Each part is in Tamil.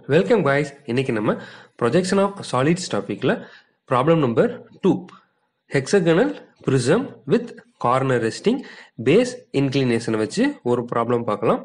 வெல்கம் guys இன்னைக்கு நம்ம ப்ரொஜெக்ஷன் ஆஃப் சாலிட்ஸ் டாபிக்ல problem number two hexagonal prism with corner resting base இன்க்ளினேஷனை வச்சு ஒரு ப்ராப்ளம் பார்க்கலாம்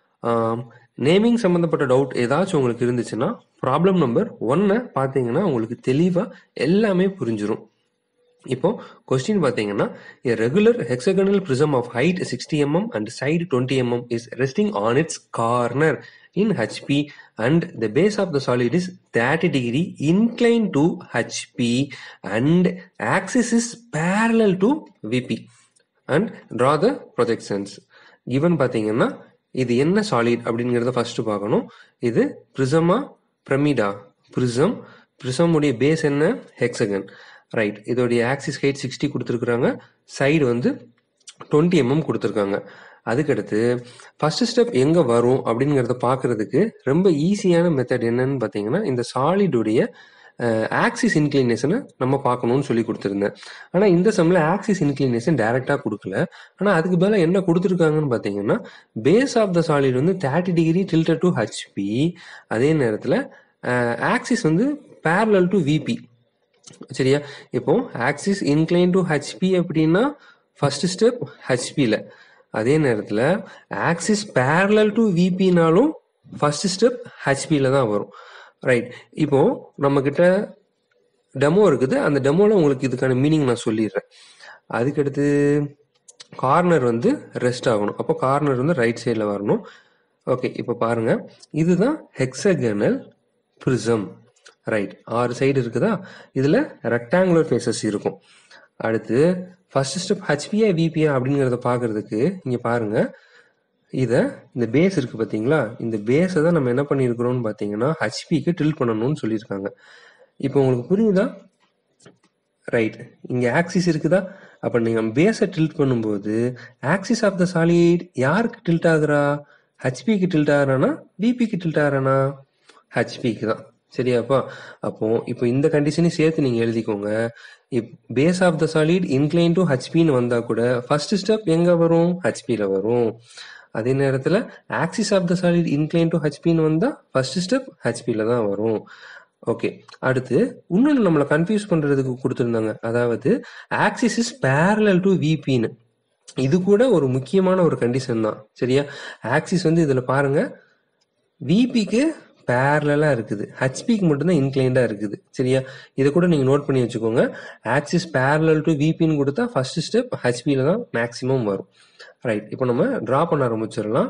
நேமிங் சம்மந்தப்பட்ட டவுட் ஏதாச்சும் உங்களுக்கு இருந்துச்சுன்னா ப்ராப்ளம் நம்பர் ஒன்னை பார்த்தீங்கன்னா உங்களுக்கு தெளிவாக எல்லாமே புரிஞ்சிரும் இப்போ கொஸ்டின் பார்த்தீங்கன்னா a regular hexagonal prism of height 60 mm and side 20 mm is resting on its corner in HP and the base of the solid is 30 degree inclined to HP and axis is parallel to VP and draw the projections given பார்த்தீங்கன்னா இது என்ன சாலிட் அப்படிங்கிறத ஃபர்ஸ்ட் பார்க்கணும் இது பிரிசமா பிரமிடா பிரிசம் பிரிசம் உடைய பேஸ் என்ன ஹெக்ஸகன் ரைட் இதோடைய ஆக்சிஸ் ஹைட் சிக்ஸ்டி கொடுத்துருக்குறாங்க சைடு வந்து டுவெண்ட்டி எம்எம் கொடுத்துருக்காங்க அதுக்கடுத்து ஃபர்ஸ்ட் ஸ்டெப் எங்கே வரும் அப்படிங்கிறத பார்க்கறதுக்கு ரொம்ப ஈஸியான மெத்தட் என்னன்னு பார்த்தீங்கன்னா இந்த சாலிடுடைய ஆக்சிஸ் இன்க்ளினேஷனை நம்ம பார்க்கணும்னு சொல்லி கொடுத்துருந்தேன் ஆனால் இந்த சம்மில் ஆக்சிஸ் இன்க்ளினேஷன் டைரெக்டாக கொடுக்கல ஆனால் அதுக்கு பதிலாக என்ன கொடுத்துருக்காங்கன்னு பார்த்தீங்கன்னா பேஸ் ஆஃப் த சாலிட் வந்து thirty degree tilted to HP அதே நேரத்தில் ஆக்சிஸ் வந்து parallel டு விபி சரியா இப்போ ஆக்சிஸ் இன்க்ளைன் டு ஹெச்பி அப்படின்னா ஃபர்ஸ்ட் ஸ்டெப் ஹெச்பியில் அதே நேரத்தில் ஆக்சிஸ் பேரலல் டு விபினாலும் ஃபர்ஸ்ட் ஸ்டெப் ஹெச்பியில் தான் வரும் ரைட் இப்போ நம்ம கிட்ட டெமோ இருக்குது அந்த டெமோவில் உங்களுக்கு இதுக்கான மீனிங் நான் சொல்லிடுறேன் அதுக்கடுத்து கார்னர் வந்து ரெஸ்ட் ஆகணும் அப்போ கார்னர் வந்து ரைட் சைடில் வரணும் ஓகே இப்போ பாருங்க இதுதான் ஹெக்ஸகனல் ப்ரிசம் ரைட் ஆறு சைடு இருக்குதா இதில் ரெக்டாங்குலர் ஃபேஸஸ் இருக்கும் அடுத்து ஃபர்ஸ்ட் ஸ்டெப் ஹெச்பியா விபியா அப்படிங்கிறத பார்க்கறதுக்கு இங்கே பாருங்க இதை இந்த பேஸ் இருக்கு பார்த்தீங்களா இந்த பேஸை தான் நம்ம என்ன பண்ணியிருக்கிறோம்னு பார்த்தீங்கன்னா ஹெச்பிக்கு டில் பண்ணணும்னு சொல்லியிருக்காங்க இப்போ உங்களுக்கு புரியுதா ரைட் இங்கே ஆக்சிஸ் இருக்குதா அப்போ நீங்கள் பேஸை டில்ட் பண்ணும்போது ஆக்சிஸ் ஆஃப் த சாலிட் யாருக்கு டில்ட் ஆகுறா ஹெச்பிக்கு டில்ட் ஆகுறானா பிபிக்கு டில்ட் ஆகுறானா ஹெச்பிக்கு தான் சரியாப்பா அப்போ இப்போ இந்த கண்டிஷனையும் சேர்த்து நீங்கள் எழுதிக்கோங்க if base of the solid incline to ஹெச்பின்னு வந்தால் கூட ஃபர்ஸ்ட் ஸ்டெப் எங்கே வரும் ஹெச்பியில் வரும் அதே நேரத்தில் axis of the solid incline to ஹெச்பின்னு வந்தால் ஃபர்ஸ்ட் ஸ்டெப் ஹெச்பியில் தான் வரும் ஓகே அடுத்து இன்னொன்று நம்மளை கன்ஃபியூஸ் பண்ணுறதுக்கு கொடுத்துருந்தாங்க அதாவது ஆக்சிஸ் இஸ் பேரலல் டு விபின்னு இது கூட ஒரு முக்கியமான ஒரு கண்டிஷன் தான் சரியா ஆக்சிஸ் வந்து இதில் பாருங்க விபிக்கு பேரலாக இருக்குது ஹெச்பிக்கு மட்டும்தான் இன்க்ளைண்டாக இருக்குது சரியா இதை கூட நீங்கள் நோட் பண்ணி வச்சுக்கோங்க ஆக்சிஸ் பேரலல் டு விபின்னு கொடுத்தா ஃபர்ஸ்ட் ஸ்டெப் ஹெச்பியில் தான் மேக்ஸிமம் வரும் ரைட் இப்போ நம்ம ட்ரா பண்ண ஆரம்பிச்சிடலாம்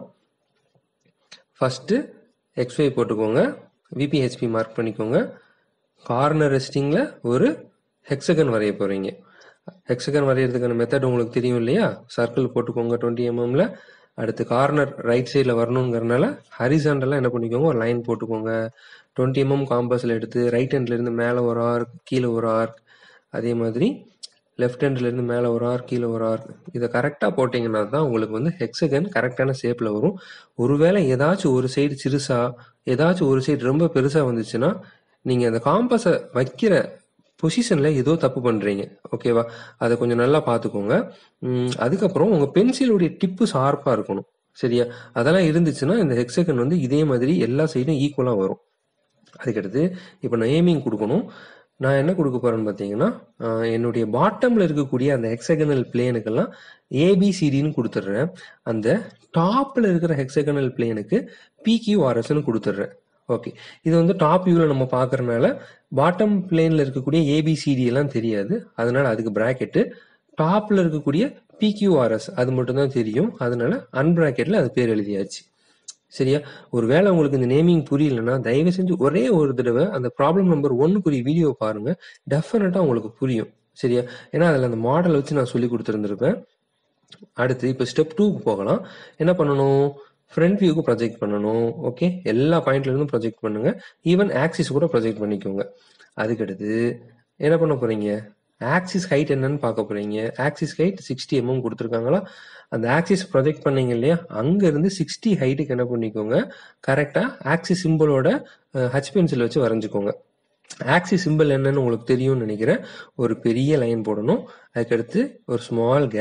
ஃபஸ்ட்டு எக்ஸ்ஒய் போட்டுக்கோங்க விபிஹெச்பி மார்க் பண்ணிக்கோங்க கார்னர் ரெஸ்டிங்கில் ஒரு ஹெக்ஸகன் வரைய போகிறீங்க ஹெக்ஸகன் வரைகிறதுக்கான மெத்தட் உங்களுக்கு தெரியும் இல்லையா சர்க்கிள் போட்டுக்கோங்க டுவெண்ட்டி எம்எம்ல அடுத்து கார்னர் ரைட் சைடில் வரணுங்கிறனால ஹரிசாண்டலாக என்ன பண்ணிக்கோங்க ஒரு லைன் போட்டுக்கோங்க டுவெண்ட்டி எம்எம் காம்பஸில் எடுத்து ரைட் ஹேண்ட்லேருந்து மேலே ஒரு ஆர்க் கீழே ஒரு ஆர்க் அதே மாதிரி லெஃப்ட் ஹேண்ட்லேருந்து மேலே ஒரு ஆர்க் கீழே ஒரு ஆர்க் இதை கரெக்டாக போட்டிங்கன்னா தான் உங்களுக்கு வந்து ஹெக்ஸகன் கரெக்டான ஷேப்பில் வரும் ஒருவேளை ஏதாச்சும் ஒரு சைடு சிறுசாக ஏதாச்சும் ஒரு சைடு ரொம்ப பெருசாக வந்துச்சுன்னா நீங்கள் அந்த காம்பஸை வைக்கிற பொசிஷனில் ஏதோ தப்பு பண்ணுறீங்க ஓகேவா அதை கொஞ்சம் நல்லா பார்த்துக்கோங்க உம், அதுக்கப்புறம் உங்கள் பென்சிலுடைய டிப்பு ஷார்ப்பாக இருக்கணும் சரியா அதெல்லாம் இருந்துச்சுன்னா இந்த ஹெக்ஸகன் வந்து இதே மாதிரி எல்லா சைடும் ஈக்குவலாக வரும் அதுக்கடுத்து இப்போ நான் ஏமிங் கொடுக்கணும் நான் என்ன கொடுக்க போறேன்னு பார்த்தீங்கன்னா ஆஹ், என்னுடைய பாட்டம்ல இருக்கக்கூடிய அந்த ஹெக்ஸகனல் பிளேனுக்கெல்லாம் ஏபிசிடின்னு கொடுத்துட்றேன் அந்த டாப்ல இருக்கிற ஹெக்ஸகனல் பிளேனுக்கு பிக்யூஆர்எஸ்ன்னு கொடுத்துட்றேன் ஓகே இது வந்து டாப் வியூவில் நம்ம பார்க்கறனால பாட்டம் பிளேனில் இருக்கக்கூடிய ஏபிசிடி எல்லாம் தெரியாது அதனால அதுக்கு பிராக்கெட்டு டாப்ல இருக்கக்கூடிய பிக்யூஆர்எஸ் அது மட்டும் தான் தெரியும் அதனால அன்பிராக்கெட்ல அது பேர் எழுதியாச்சு சரியா ஒருவேளை உங்களுக்கு இந்த நேமிங் புரியலன்னா தயவு செஞ்சு ஒரே ஒரு தடவை அந்த ப்ராப்ளம் நம்பர் ஒன்னுக்குரிய வீடியோ பாருங்க டெஃபினட்டா உங்களுக்கு புரியும் சரியா ஏன்னா அதில் அந்த மாடல் வச்சு நான் சொல்லி கொடுத்துருந்துருப்பேன் அடுத்து இப்போ ஸ்டெப் டூக்கு போகலாம் என்ன பண்ணணும் ஃப்ரண்ட் வியூக்கு ப்ரொஜெக்ட் பண்ணணும் ஓகே எல்லா பாயிண்ட்ல இருந்தும் ப்ரொஜெக்ட் பண்ணுங்க ஈவன் ஆக்சிஸ் கூட ப்ரொஜெக்ட் பண்ணிக்கோங்க அதுக்கடுத்து என்ன பண்ண போறீங்க ஆக்சிஸ் ஹைட் என்னன்னு பார்க்க போறீங்க ஆக்சிஸ் ஹைட் சிக்ஸ்டி எம்எம் கொடுத்துருக்காங்களா அந்த ஆக்சிஸ் ப்ரொஜெக்ட் பண்ணீங்க இல்லையா அங்க இருந்து சிக்ஸ்டி ஹைட்டுக்கு என்ன பண்ணிக்கோங்க கரெக்டா ஆக்சிஸ் சிம்பிளோட ஹச் பென்சில் வச்சு வரைஞ்சுக்கோங்க ஆக்சிஸ் சிம்பிள் என்னன்னு உங்களுக்கு தெரியும்னு நினைக்கிறேன் ஒரு பெரிய லைன் போடணும் அதுக்கடுத்து ஒரு ஸ்மால் கேப்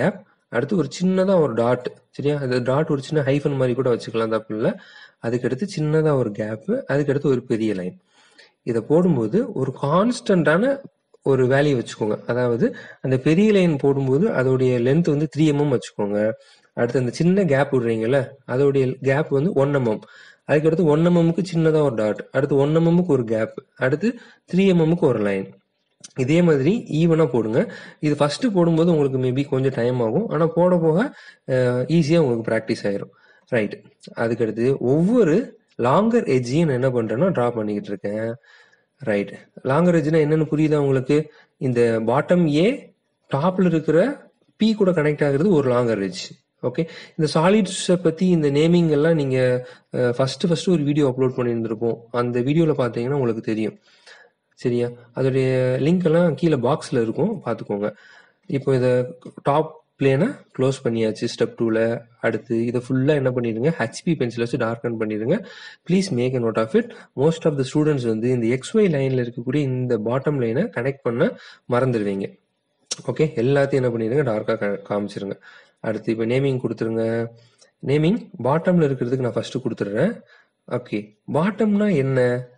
அடுத்து ஒரு சின்னதா ஒரு டாட் சரியா அந்த டாட் ஒரு சின்ன ஹைஃபன் மாதிரி கூட வச்சுக்கலாம் தப்பு இல்லை அதுக்கடுத்து சின்னதா ஒரு கேப் அதுக்கடுத்து ஒரு பெரிய லைன் இதை போடும்போது ஒரு கான்ஸ்டன்டான ஒரு வேல்யூ வச்சுக்கோங்க அதாவது அந்த பெரிய லைன் போடும்போது அதோடைய லென்த் வந்து த்ரீ எம்எம் வச்சுக்கோங்க அடுத்து அந்த சின்ன கேப் விடுறீங்கல்ல அதோடைய கேப் வந்து ஒன் எம்எம் அதுக்கடுத்து ஒன் எம்எம்க்கு சின்னதாக ஒரு டாட் அடுத்து ஒன் எம்எம்க்கு ஒரு கேப் அடுத்து த்ரீ எம்எம்க்கு ஒரு லைன் இதே மாதிரி ஈவனாக போடுங்க இது ஃபர்ஸ்ட் போடும்போது உங்களுக்கு மேபி கொஞ்சம் டைம் ஆகும் ஆனால் போட போக ஈஸியாக உங்களுக்கு ப்ராக்டிஸ் ஆயிரும் ரைட் அதுக்கடுத்து ஒவ்வொரு லாங்கர் எஜ்ஜையும் நான் என்ன பண்ணுறேன்னா ட்ரா பண்ணிக்கிட்டு இருக்கேன் ரைட் லாங்கர் எஜ்னா என்னன்னு புரியுதா உங்களுக்கு இந்த பாட்டம் ஏ டாப்ல இருக்கிற பி கூட கனெக்ட் ஆகுறது ஒரு லாங்கர் எஜ் ஓகே இந்த சாலிட்ஸை பற்றி இந்த நேமிங் எல்லாம் நீங்கள் ஃபர்ஸ்ட் ஃபர்ஸ்ட் ஒரு வீடியோ அப்லோட் பண்ணியிருந்திருப்போம் அந்த வீடியோவில் பார்த்தீங்கன்னா உங்களுக்கு தெரியும் சரியா அதோடைய லிங்க் எல்லாம் கீழே பாக்ஸில் இருக்கும் பார்த்துக்கோங்க இப்போ இதை டாப் பிளேனை க்ளோஸ் பண்ணியாச்சு ஸ்டெப் டூவில் அடுத்து இதை ஃபுல்லாக என்ன பண்ணிடுங்க ஹெச்பி பென்சில் வச்சு டார்க்கன் பண்ணிடுங்க please make a note of it most of the students வந்து இந்த எக்ஸ்ஒய் லைனில் இருக்கக்கூடிய இந்த பாட்டம் லைனை கனெக்ட் பண்ண மறந்துடுவீங்க ஓகே எல்லாத்தையும் என்ன பண்ணிடுங்க டார்க்காக காமிச்சிருங்க அடுத்து இப்போ நேமிங் கொடுத்துருங்க நேமிங் பாட்டமில் இருக்கிறதுக்கு நான் ஃபஸ்ட்டு கொடுத்துட்றேன் ஓகே பாட்டம்னா என்ன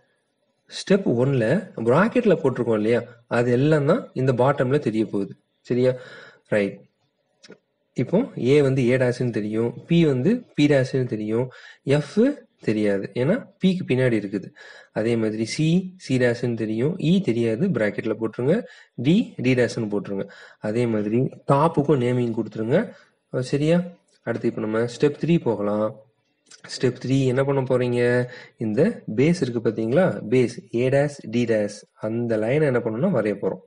ஸ்டெப் ஒன்ல ப்ராக்கெட்ல போட்டிருக்கோம் இல்லையா அது எல்லாம் தான் இந்த பாட்டம்ல தெரிய போகுது சரியா ரைட் இப்போ ஏ வந்து ஏ டேஷ்னு தெரியும் பி வந்து பி டேஷ்னு தெரியும் எஃப் தெரியாது ஏன்னா பிக்கு பின்னாடி இருக்குது அதே மாதிரி சி சி டேஷ்னு தெரியும் இ தெரியாது ப்ராக்கெட்ல போட்டுருங்க டி டி டேஷ்னு போட்டுருங்க அதே மாதிரி டாப்புக்கும் நேமிங் கொடுத்துருங்க சரியா அடுத்து இப்போ நம்ம ஸ்டெப் த்ரீ போகலாம் ஸ்டெப் த்ரீ என்ன பண்ண போறீங்க இந்த பேஸ் இருக்கு பார்த்தீங்களா base A dash D dash அந்த லைனை என்ன பண்ணணும்னா வரைய போகிறோம்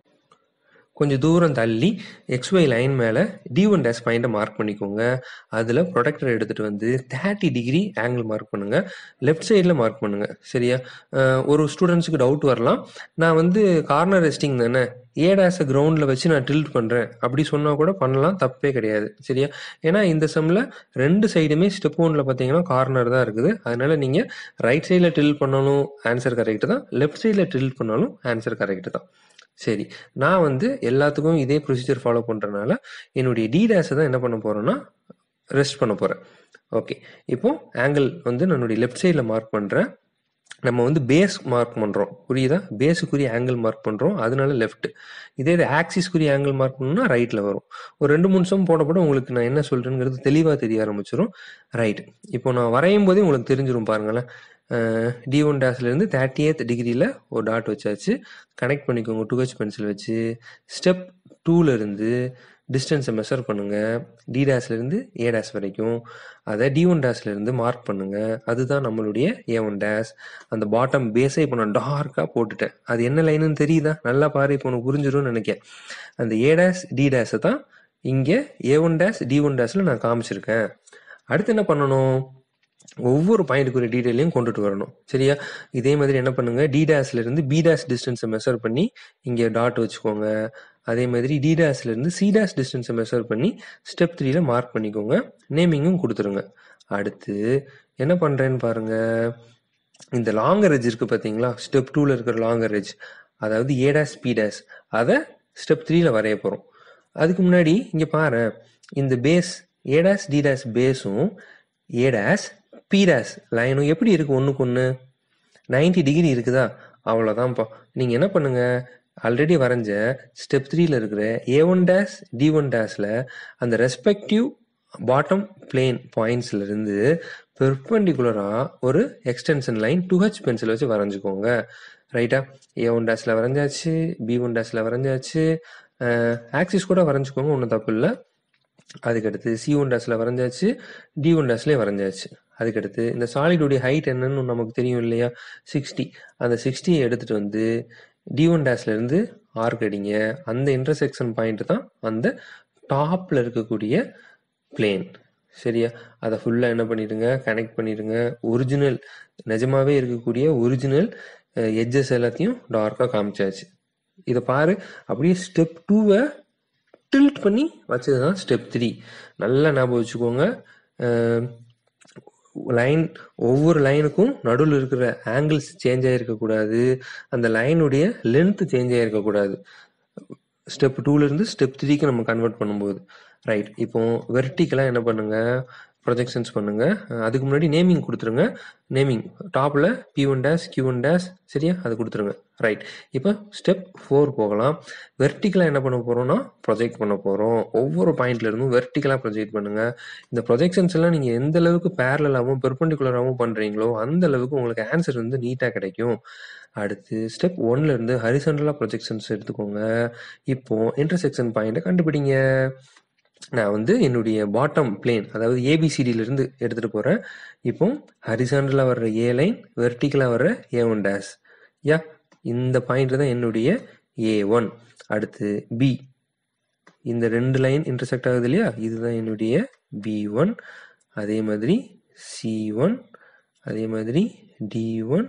கொஞ்சம் தூரம் தள்ளி எக்ஸ்ஒய் லைன் மேலே டி ஒன் டேஸ் பாயிண்ட்டை மார்க் பண்ணிக்கோங்க அதில் ப்ரொடக்டர் எடுத்துகிட்டு வந்து தேர்ட்டி டிகிரி ஆங்கிள் மார்க் பண்ணுங்க லெஃப்ட் சைடில் மார்க் பண்ணுங்க சரியா அஹ் ஒரு ஸ்டூடெண்ட்ஸுக்கு டவுட் வரலாம் நான் வந்து கார்னர் ரெஸ்டிங் தானே ஏ டேஸை கிரவுண்டில் வச்சு நான் டில்ட் பண்ணுறேன் அப்படி சொன்னால் கூட பண்ணலாம் தப்பே கிடையாது சரியா ஏன்னா இந்த செம்மில் ரெண்டு சைடுமே ஸ்டெப் ஒன்ல பார்த்தீங்கன்னா கார்னர் தான் இருக்குது அதனால நீங்கள் ரைட் சைடில் டில் பண்ணாலும் ஆன்சர் கரெக்ட் தான் லெஃப்ட் சைடில் டில் பண்ணாலும் ஆன்சர் கரெக்ட் தான் சரி நான் வந்து எல்லாத்துக்கும் இதே ப்ரொசீஜர் ஃபாலோ பண்ணுறதுனால என்னுடைய டி டேஸை தான் என்ன பண்ண போகிறேன்னா ரெஸ்ட் பண்ண போகிறேன் ஓகே இப்போ ஆங்கிள் வந்து நான் என்னுடைய லெஃப்ட் சைடில் மார்க் பண்ணுறேன் நம்ம வந்து பேஸ் மார்க் பண்ணுறோம் புரியுதா பேஸுக்குரிய ஆங்கிள் மார்க் பண்ணுறோம் அதனால லெஃப்ட் இதே இது ஆக்சிஸ்க்குரிய ஆங்கிள் மார்க் பண்ணணும்னா ரைட்டில் வரும் ஒரு ரெண்டு மூணு சம் போட போட உங்களுக்கு நான் என்ன சொல்கிறேங்கிறது தெளிவாக தெரிய ஆரம்பிச்சிடும் ரைட் இப்போ நான் வரையும் போதே உங்களுக்கு தெரிஞ்சிடும் பாருங்களேன் டி ஒன் டேஸ்லேருந்து தேர்ட்டி எய்த் டிகிரியில் ஒரு டாட் வச்சாச்சு கனெக்ட் பண்ணிக்கோங்க டூ ஹெச் பென்சில் வச்சு ஸ்டெப் டூலேருந்து டிஸ்டன்ஸை மெஷர் பண்ணுங்க டி டேஸ்லேருந்து ஏ டேஸ் வரைக்கும் அதை டி ஒன் டேஸ்லேருந்து மார்க் பண்ணுங்க அதுதான் நம்மளுடைய ஏ ஒன் டேஸ் அந்த பாட்டம் பேஸை இப்போ நான் டார்க்காக போட்டுட்டேன் அது என்ன லைனுன்னு தெரியுதா நல்லா பாரு இப்போ உனக்கு புரிஞ்சிடும்னு நினைக்கிறேன் அந்த ஏ டேஸ் டி டேஸை தான் இங்கே A one dash D one டேஸில் நான் காமிச்சிருக்கேன் அடுத்து என்ன பண்ணணும் ஒவ்வொரு பாயிண்ட்டுக்குரிய டீடைலையும் கொண்டுட்டு வரணும் சரியா இதே மாதிரி என்ன பண்ணுங்க டி டேஸ்ல இருந்து பி டேஸ் டிஸ்டன்ஸை மெஷர் பண்ணி இங்கே டாட் வச்சுக்கோங்க அதே மாதிரி டி டேஸ்ல இருந்து சி டேஸ் டிஸ்டன்ஸை மெஷர் பண்ணி ஸ்டெப் த்ரீல மார்க் பண்ணிக்கோங்க நேமிங்கும் கொடுத்துருங்க அடுத்து என்ன பண்றேன்னு பாருங்க இந்த லாங்கர் எஜ் இருக்கு பார்த்தீங்களா ஸ்டெப் டூல இருக்கிற லாங்கர் எஜ் அதாவது ஏ டேஸ் பி டேஸ் அதை ஸ்டெப் த்ரீல வரைய போறோம் அதுக்கு முன்னாடி இங்க பாரு இந்த base A dash D dash பேஸும் ஏ டேஸ் பி டேஸ் லைனும் எப்படி இருக்கு ஒன்றுக்கு ஒன்று நைன்டி டிகிரி இருக்குதா அவ்வளோதான்ப்பா நீங்கள் என்ன பண்ணுங்க ஆல்ரெடி வரைஞ்ச ஸ்டெப் த்ரீல இருக்கிற A one dash D one டேஸில் அந்த ரெஸ்பெக்டிவ் பாட்டம் பிளேன் பாயிண்ட்ஸ்ல இருந்து பெர்பெண்டிகுலராக ஒரு extension line two H pencil வச்சு வரைஞ்சிக்கோங்க ரைட்டா ஏ ஒன் டேஸில் வரைஞ்சாச்சு பி ஒன் டேஸில் வரைஞ்சாச்சு ஆக்சிஸ் கூட வரைஞ்சிக்கோங்க ஒன்றும் தப்பு இல்லை அதுக்கடுத்து சி ஒன் டேஸில் வரைஞ்சாச்சு டி ஒன் டேஸ்லேயே வரைஞ்சாச்சு அதுக்கடுத்து இந்த சாலிடுடைய ஹைட் என்னன்னு நமக்கு தெரியும் இல்லையா சிக்ஸ்டி அந்த சிக்ஸ்டியை எடுத்துட்டு வந்து டி ஒன் டேஸ்ல இருந்து ஆர்க் அடிங்க அந்த இன்டர்செக்ஷன் பாயிண்ட் தான் அந்த டாப்ல இருக்கக்கூடிய பிளேன் சரியா அதை ஃபுல்லாக என்ன பண்ணிடுங்க கனெக்ட் பண்ணிடுங்க ஒரிஜினல் நிஜமாவே இருக்கக்கூடிய ஒரிஜினல் எட்ஜஸ் எல்லாத்தையும் டார்க்காக காமிச்சாச்சு இதை பாரு அப்படியே ஸ்டெப் டூவை டில்ட் பண்ணி வச்சது தான் ஸ்டெப் த்ரீ நல்லா ஞாபகம் வச்சுக்கோங்க லைன் ஒவ்வொரு லைனுக்கும் நடுவில் இருக்கிற ஆங்கிள்ஸ் சேஞ்ச் ஆகிருக்கக்கூடாது அந்த லைனுடைய லென்த் சேஞ்ச் ஆகிருக்கக்கூடாது ஸ்டெப் டூலேருந்து ஸ்டெப் த்ரீக்கு நம்ம கன்வெர்ட் பண்ணும்போது ரைட் இப்போ வெர்டிக்கலாக என்ன பண்ணுங்க ப்ரொஜெக்ஷன்ஸ் பண்ணுங்க அஹ் அதுக்கு முன்னாடி நேமிங் கொடுத்துருங்க நேமிங் டாப்பில் B one dash Q one dash சரியா அது கொடுத்துருங்க ரைட் இப்போ ஸ்டெப் ஃபோர் போகலாம் வெர்டிக்கலாக என்ன பண்ண போகிறோம்னா ப்ரொஜெக்ட் பண்ண போகிறோம் ஒவ்வொரு பாயிண்ட்ல இருந்தும் வெர்டிக்கலாக ப்ரொஜெக்ட் பண்ணுங்க இந்த ப்ரொஜெக்ஷன்ஸ் எல்லாம் நீங்கள் எந்த அளவுக்கு பேரலாகவும் பெர்பெண்டிகுலராகவும் பண்ணுறீங்களோ அந்த அளவுக்கு உங்களுக்கு ஆன்சர் வந்து நீட்டாக கிடைக்கும் அடுத்து ஸ்டெப் ஒன்ல இருந்து ஹரிசன்டலாக ப்ரொஜெக்ஷன்ஸ் எடுத்துக்கோங்க இப்போ இன்டர்செக்ஷன் பாயிண்ட்டை கண்டுபிடிங்க நான் வந்து என்னுடைய பாட்டம் பிளேன் அதாவது ஏபிசிடில இருந்து எடுத்துட்டு போறேன் இப்போ ஹரிசாண்டலா வர்ற ஏ லைன் வெர்டிக்கலா வர்ற ஏ ஒன் டேஷ் யா இந்த பாயிண்ட் தான் என்னுடைய ஏ ஒன் அடுத்து பி இந்த ரெண்டு லைன் இன்டர்செக்ட் ஆகுது இல்லையா இதுதான் என்னுடைய பி ஒன் அதே மாதிரி சி ஒன் அதே மாதிரி D one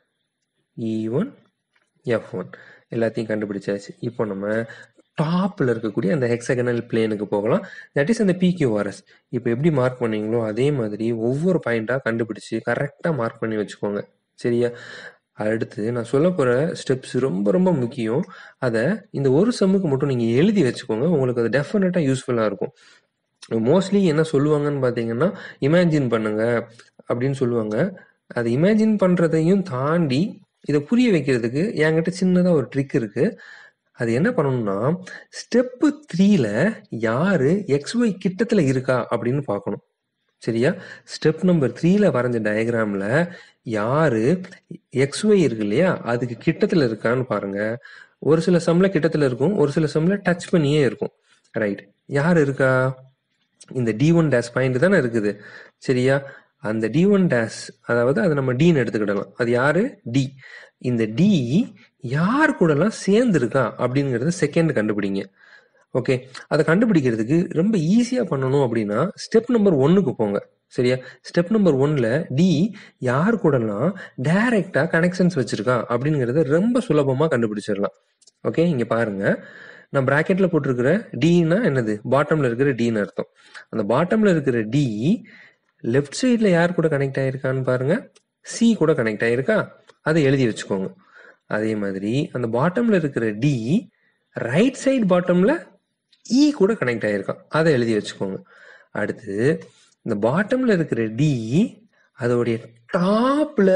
E one F one எல்லாத்தையும் கண்டுபிடிச்சாச்சு இப்போ நம்ம டாப்பில் இருக்கக்கூடிய அந்த ஹெக்ஸகனல் பிளேனுக்கு போகலாம் தட் இஸ் அந்த பிக்யூஆர்எஸ் இப்போ எப்படி மார்க் பண்ணீங்களோ அதே மாதிரி ஒவ்வொரு பாயிண்டாக கண்டுபிடிச்சு கரெக்டாக மார்க் பண்ணி வச்சுக்கோங்க சரியா அடுத்து நான் சொல்ல போகிற ஸ்டெப்ஸ் ரொம்ப ரொம்ப முக்கியம் அதை இந்த ஒரு செம்முக்கு மட்டும் நீங்கள் எழுதி வச்சுக்கோங்க உங்களுக்கு அது டெஃபினட்டாக யூஸ்ஃபுல்லாக இருக்கும் மோஸ்ட்லி என்ன சொல்லுவாங்கன்னு பார்த்தீங்கன்னா இமேஜின் பண்ணுங்க அப்படின்னு சொல்லுவாங்க அது இமேஜின் பண்ணுறதையும் தாண்டி இதை புரிய வைக்கிறதுக்கு என்கிட்ட சின்னதாக ஒரு ட்ரிக் இருக்கு அது என்ன பண்ணணும்னா ஸ்டெப்பு த்ரீல யாரு எக்ஸ்ஒய் கிட்டத்தில் இருக்கா அப்படின்னு பார்க்கணும் சரியா ஸ்டெப் நம்பர் த்ரீல வரைஞ்ச டயக்ராம்ல யாரு எக்ஸ்ஒய் இருக்கு இல்லையா அதுக்கு கிட்டத்தில் இருக்கான்னு பாருங்க ஒரு சில சம்ல கிட்டத்தில் இருக்கும் ஒரு சில சம்ல டச் பண்ணியே இருக்கும் ரைட் யார் இருக்கா இந்த டி ஒன் டேஷ் பாயிண்ட் தானே இருக்குது சரியா அந்த டி ஒன் டேஷ் அதாவது அதை நம்ம டீன்னு எடுத்துக்கிடலாம் அது யாரு டி இந்த டி யார் கூடலாம் சேர்ந்துருக்கா அப்படிங்கிறத செகண்ட் கண்டுபிடிங்க ஓகே அதை கண்டுபிடிக்கிறதுக்கு ரொம்ப ஈஸியாக பண்ணணும் அப்படின்னா ஸ்டெப் நம்பர் ஒன்னுக்கு போங்க சரியா ஸ்டெப் நம்பர் ஒன்ல டி யார் கூடலாம் டைரக்டா கனெக்ஷன்ஸ் வச்சிருக்கா அப்படிங்கிறத ரொம்ப சுலபமாக கண்டுபிடிச்சிடலாம் ஓகே இங்க பாருங்க நான் பிராக்கெட்ல போட்டிருக்கிற டினா என்னது பாட்டம்ல இருக்கிற டின்னு அர்த்தம் அந்த பாட்டம்ல இருக்கிற டி லெஃப்ட் சைட்ல யார் கூட கனெக்ட் ஆயிருக்கான்னு பாருங்க சி கூட கனெக்ட் ஆயிருக்கா அதை எழுதி வச்சுக்கோங்க அதே மாதிரி அந்த பாட்டம்ல இருக்கிற டி ரைட் சைடு பாட்டம்ல இ கூட கனெக்ட் ஆயிருக்கான் அதை எழுதி வச்சுக்கோங்க அடுத்து இந்த பாட்டம்ல இருக்கிற டி அதோடைய டாப்ல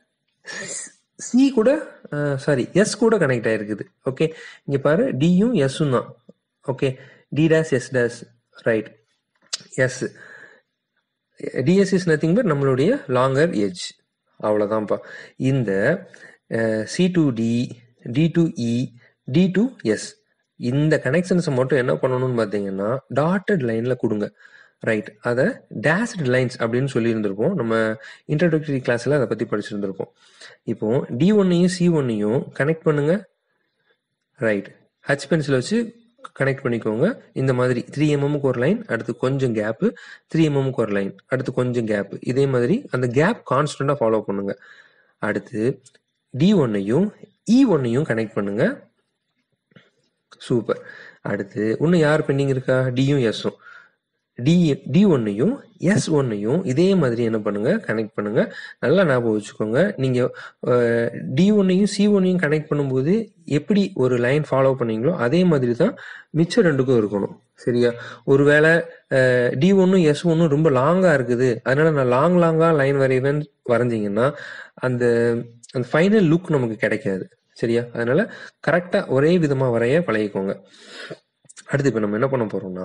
சி கூட சாரி எஸ் கூட கனெக்ட் ஆயிருக்குது ஓகே இங்க பாரு டியும் எஸ்ஸும் தான் okay D dash S dash right S DS is nothing but நம்மளுடைய லாங்கர் எஜ் அவ்வளோதான்ப்பா இந்த C to D D to E D to S இந்த கனெக்ஷன்ஸை மட்டும் என்ன பண்ணணும்னு பார்த்தீங்கன்னா டாட்டட் லைனில் கொடுங்க ரைட் அதை டேஸ்ட் லைன்ஸ் அப்படின்னு சொல்லியிருந்திருப்போம் நம்ம இன்ட்ரடக்டரி கிளாஸில் அதை பற்றி படிச்சிருந்திருப்போம் இப்போ டி ஒன்னையும் சி ஒன்னையும் கனெக்ட் பண்ணுங்க ரைட் ஹச் பென்சில் வச்சு கனெக்ட் பண்ணிக்கோங்க இந்த மாதிரி த்ரீ எம்எம்க்கு ஒரு லைன் அடுத்து கொஞ்சம் கேப்பு த்ரீ எம்எம்க்கு ஒரு லைன் அடுத்து கொஞ்சம் கேப் இதே மாதிரி அந்த கேப் கான்ஸ்டண்டாக ஃபாலோ பண்ணுங்க அடுத்து டி ஒன்னையும் இ ஒன்னையும் கனெக்ட் பண்ணுங்க சூப்பர் அடுத்து இன்னும் யார் பெண்டிங் இருக்கா டியும் எஸ்ஸும் டி டி ஒன்னையும் எஸ் ஒன்னையும் இதே மாதிரி என்ன பண்ணுங்க கனெக்ட் பண்ணுங்க நல்லா ஞாபகம் வச்சுக்கோங்க நீங்க டி ஒன்னையும் சி ஒன்னையும் கனெக்ட் பண்ணும்போது எப்படி ஒரு லைன் ஃபாலோ பண்ணீங்களோ அதே மாதிரி தான் மிச்சம் ரெண்டுக்கும் இருக்கணும் சரியா ஒருவேளை டி ஒன்னும் எஸ் ஒன்னும் ரொம்ப லாங்கா இருக்குது அதனால நான் லாங் லாங்கா லைன் வரைவேன் வரைஞ்சிங்கன்னா அந்த அந்த ஃபைனல் லுக் நமக்கு கிடைக்காது சரியா அதனால கரெக்டா ஒரே விதமா வரைய பழகிக்கோங்க அடுத்து இப்போ நம்ம என்ன பண்ண போறோம்னா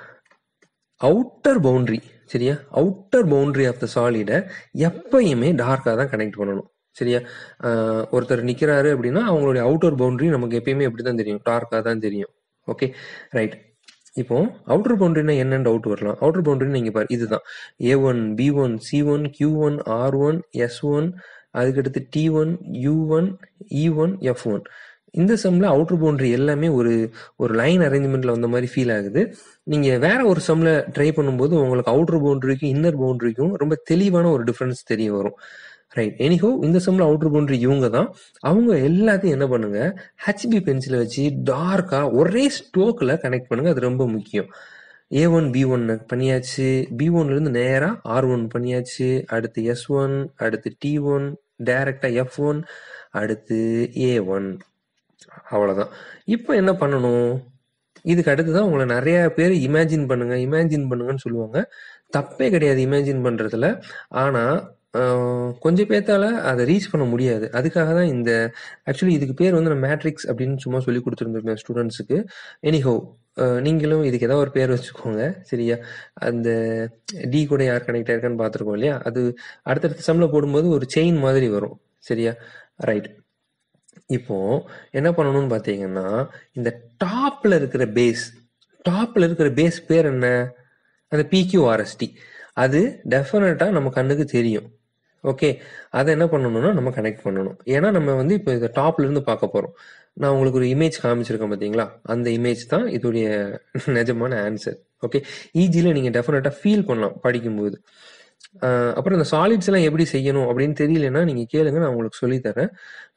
அவுட்டர் பவுண்டரி சரியா அவுட்டர் பவுண்டரி ஆஃப் த சாலிடை எப்பயுமே டார்க்காக தான் கனெக்ட் பண்ணணும் சரியா ஆஹ் ஒருத்தர் நிக்கிறாரு அப்படின்னா அவங்களுடைய அவுட்டர் பவுண்டரி நமக்கு எப்பயுமே எப்படி தான் தெரியும் டார்க்காக தான் தெரியும் ஓகே ரைட் இப்போ அவுட்டர் பவுண்டரினா என்னன்னு டவுட் வரலாம் அவுட்டர் பவுண்டரி நீங்க பாரு இதுதான் A one B one C one Q one R one S one அதுக்கடுத்து D one U one E one F one இந்த சம்ல அவுட்டர் பவுண்டரி எல்லாமே ஒரு ஒரு லைன் அரேஞ்ச்மெண்ட்ல வந்த மாதிரி ஃபீல் ஆகுது நீங்க வேற ஒரு சம்ல ட்ரை பண்ணும்போது உங்களுக்கு அவுட்டர் பவுண்டரிக்கும் இன்னர் பவுண்டரிக்கும் ரொம்ப தெளிவான ஒரு டிஃபரன்ஸ் தெரிய வரும் ரைட் எனிஹோ இந்த சம்ல அவுட்டர் பவுண்டரி இவங்க தான் அவங்க எல்லாத்தையும் என்ன பண்ணுங்க ஹெச்பி பென்சிலை வச்சு டார்க்கா ஒரே ஸ்ட்ரோக்ல கனெக்ட் பண்ணுங்க அது ரொம்ப முக்கியம் ஏ ஒன் பி ஒன் பண்ணியாச்சு பி ஒன்ல இருந்து நேரா ஆர் ஒன் பண்ணியாச்சு அடுத்து எஸ் ஒன் அடுத்து டி ஒன் டைரக்டா எஃப் ஒன் அடுத்து ஏ ஒன் அவ்வளோதான் இப்போ என்ன பண்ணணும் இதுக்கு அடுத்து தான் உங்களை நிறைய பேர் இமேஜின் பண்ணுங்க இமேஜின் பண்ணுங்கன்னு சொல்லுவாங்க தப்பே கிடையாது இமேஜின் பண்ணுறதுல ஆனால் கொஞ்சம் பேர்த்தால அதை ரீச் பண்ண முடியாது அதுக்காக தான் இந்த ஆக்சுவலி இதுக்கு பேர் வந்து நான் மேட்ரிக்ஸ் அப்படின்னு சும்மா சொல்லி கொடுத்துருந்துருக்கேன் ஸ்டூடெண்ட்ஸுக்கு எனிஹோ நீங்களும் இதுக்கு ஏதாவது ஒரு பேர் வச்சுக்கோங்க சரியா அந்த டி கூட யார் கனெக்ட் ஆயிருக்கான்னு பார்த்துருக்கோம் இல்லையா அது அடுத்தடுத்த சம்மில் போடும்போது ஒரு செயின் மாதிரி வரும் சரியா ரைட் இப்போ என்ன பண்ணணும்னு பார்த்தீங்கன்னா இந்த டாப்ல இருக்கிற பேஸ் டாப்ல இருக்கிற பேஸ் பேர் என்ன அந்த பிக்யூஆர்எஸ்டி அது டெஃபினட்டா நம்ம கண்ணுக்கு தெரியும் ஓகே அதை என்ன பண்ணணும்னா நம்ம கனெக்ட் பண்ணணும் ஏன்னா நம்ம வந்து இப்போ இதை டாப்ல இருந்து பார்க்க போறோம் நான் உங்களுக்கு ஒரு இமேஜ் காமிச்சிருக்கேன் பார்த்தீங்களா அந்த இமேஜ் தான் இதோடைய நிஜமான ஆன்சர் ஓகே ஈஸியில் நீங்கள் டெஃபினட்டாக ஃபீல் பண்ணலாம் படிக்கும்போது ஆஹ் அப்புறம் இந்த சாலிட்ஸ் எல்லாம் எப்படி செய்யணும் அப்படின்னு தெரியலன்னா நீங்கள் கேளுங்க நான் உங்களுக்கு சொல்லித்தரேன்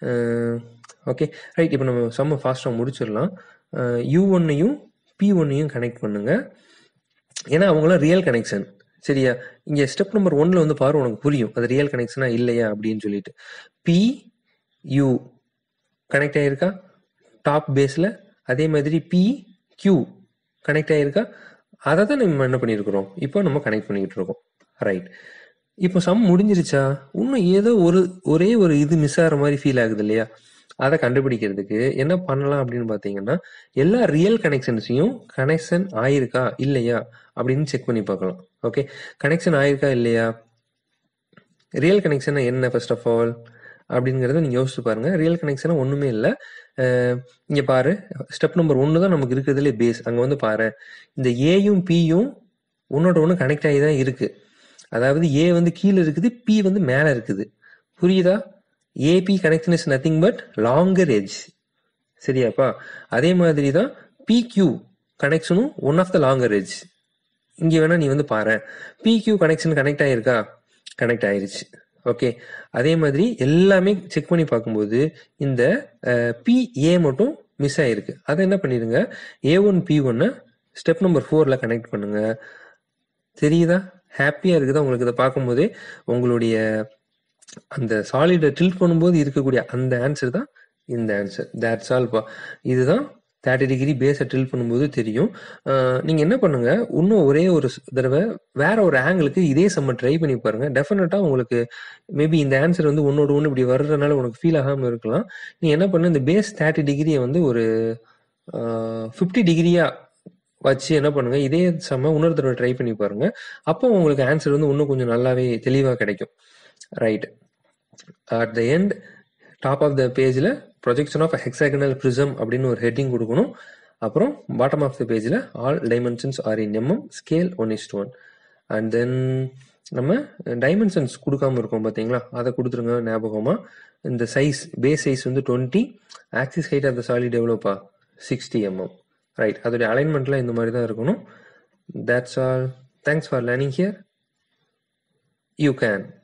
ஓகே ரைட் இப்போ நம்ம செம்ம ஃபாஸ்ட்டாக முடிச்சிடலாம் யூ ஒன்னையும் பி ஒன்னையும் கனெக்ட் பண்ணுங்க ஏன்னா அவங்களாம் ரியல் கனெக்ஷன் சரியா இங்க ஸ்டெப் நம்பர் ஒன்ல வந்து பாரு உனக்கு புரியும் அது ரியல் கனெக்ஷனா இல்லையா அப்படின்னு சொல்லிட்டு பி யூ கனெக்ட் ஆயிருக்கா டாப் பேஸ்ல அதே மாதிரி பி கியூ கனெக்ட் ஆயிருக்கா அதை தான் நம்ம என்ன பண்ணியிருக்கிறோம் இப்போ நம்ம கனெக்ட் பண்ணிக்கிட்டு இருக்கோம் ரைட் இப்போ சம் முடிஞ்சிருச்சா இன்னும் ஏதோ ஒரு ஒரே ஒரு இது மிஸ் ஆகிற மாதிரி ஃபீல் ஆகுது இல்லையா அதை கண்டுபிடிக்கிறதுக்கு என்ன பண்ணலாம் அப்படின்னு பார்த்தீங்கன்னா எல்லா ரியல் கனெக்ஷன்ஸையும் கனெக்ஷன் ஆயிருக்கா இல்லையா அப்படின்னு செக் பண்ணி பார்க்கலாம் ஓகே கனெக்ஷன் ஆயிருக்கா இல்லையா ரியல் கனெக்ஷன் என்ன ஃபர்ஸ்ட் ஆஃப் ஆல் அப்படிங்கிறத நீங்கள் யோசிச்சு பாருங்க ரியல் கனெக்ஷனாக ஒன்றுமே இல்லை இங்கே பாரு ஸ்டெப் நம்பர் ஒன்று தான் நமக்கு இருக்கிறதுலே பேஸ் அங்கே வந்து பாரு இந்த ஏயும் பியும் ஒன்னோட ஒன்று கனெக்ட் ஆகி தான் இருக்கு அதாவது ஏ வந்து கீழே இருக்குது பி வந்து மேலே இருக்குது புரியுதா AB connection is nothing but longer edge சரியாப்பா அதே மாதிரி தான் பிக்யூ கனெக்ஷனும் one of the longer edge இங்கே வேணா நீ வந்து பாரு பிக்யூ கனெக்ஷன் கனெக்ட் ஆயிருக்கா கனெக்ட் ஆயிருச்சு ஓகே அதே மாதிரி எல்லாமே செக் பண்ணி பார்க்கும்போது இந்த பிஏ மட்டும் மிஸ் ஆயிருக்கு அதை என்ன பண்ணிடுங்க ஏ ஒன் பி ஒன்னை ஸ்டெப் நம்பர் ஃபோரில் கனெக்ட் பண்ணுங்க தெரியுதா ஹாப்பியாக இருக்குதா உங்களுக்கு இதை பார்க்கும்போதே உங்களுடைய அந்த சாலிடை டில்ட் பண்ணும்போது இருக்கக்கூடிய அந்த ஆன்சர் தான் இந்த ஆன்சர் தேட்ஸ் ஆல் பா இதுதான் தேர்ட்டி டிகிரி பேஸை ட்ரில் பண்ணும்போது தெரியும் நீங்கள் என்ன பண்ணுங்க இன்னும் ஒரே ஒரு தடவை வேற ஒரு ஆங்கிளுக்கு இதே செம்ம ட்ரை பண்ணி பாருங்க டெஃபினட்டாக உங்களுக்கு மேபி இந்த ஆன்சர் வந்து ஒன்னோட ஒன்று இப்படி வர்றதுனால உனக்கு ஃபீல் ஆகாமல் இருக்கலாம் நீ என்ன பண்ணு இந்த பேஸ் தேர்ட்டி டிகிரியை வந்து ஒரு ஃபிஃப்டி டிகிரியா வச்சு என்ன பண்ணுங்க இதே செம்ம இன்னொரு தடவை ட்ரை பண்ணி பாருங்க அப்போ உங்களுக்கு ஆன்சர் வந்து இன்னும் கொஞ்சம் நல்லாவே தெளிவாக கிடைக்கும் right at the end top of the பேஜில் ப்ரொஜெக்ஷன் ஆஃப் ஹெக்ஸாகனல் ப்ரிசம் அப்படின்னு ஒரு ஹெட்டிங் கொடுக்கணும் அப்புறம் பாட்டம் ஆஃப் த பேஜில் all dimensions are in mm scale one is to one and then நம்ம டைமென்ஷன்ஸ் கொடுக்காம இருக்கோம் பார்த்தீங்களா அதை கொடுத்துருங்க ஞாபகமாக இந்த சைஸ் பேஸ் சைஸ் வந்து twenty axis height of the solid எவ்வளோப்பா சிக்ஸ்டி எம்எம் ரைட் அதோடைய அலைன்மெண்ட்லாம் இந்த மாதிரி தான் இருக்கணும் that's all thanks for learning here you can